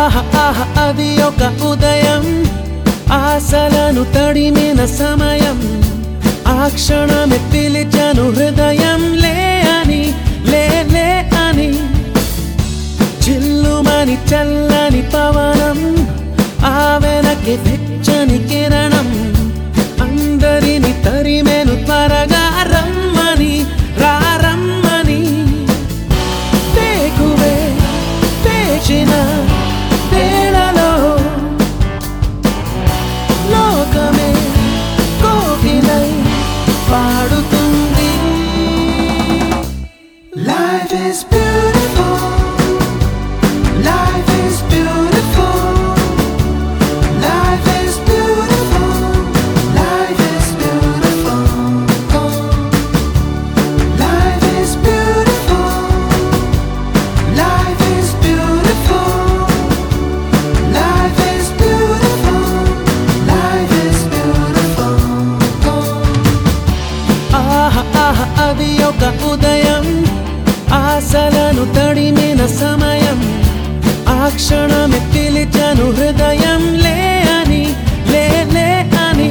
ఆహ ఆహ అది ఒక ఉదయం ఆశలను తడిమిన సమయం ఆ క్షణమే పిలిచాను హృదయం లే అని లే లే అని చిల్లుమని చల్లని పవనం ఆ వెనక్కి వెచ్చని కిరణం అందరిని తరిమెను త్వరగా రమ్మని రారమ్మని వేకువే వేచిన వేళలో లోకమే కోకిలై పాడుతుంది Life is beautiful. Life is beautiful. Life is beautiful. Life is beautiful. Life is beautiful. Life is beautiful. Life is beautiful. Life is beautiful. ఆహ ఆహ అది ఒక ఉదయం ఆశలను తడిమిన సమయం ఆ క్షణమే పిలిచాను హృదయం లే అని లే లే అని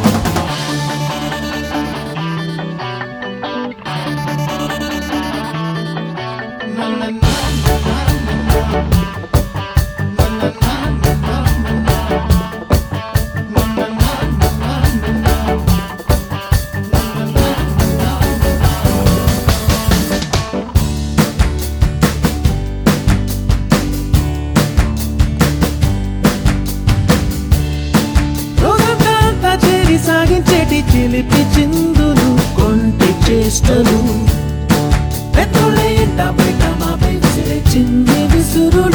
రోజంతా చేరి సాగించేటి చిలిపి చిందులు కొంటి చేష్టలు పెద్దోళ్ళ ఎంట బయట మాపై విసిరే చిన్ని విసురులు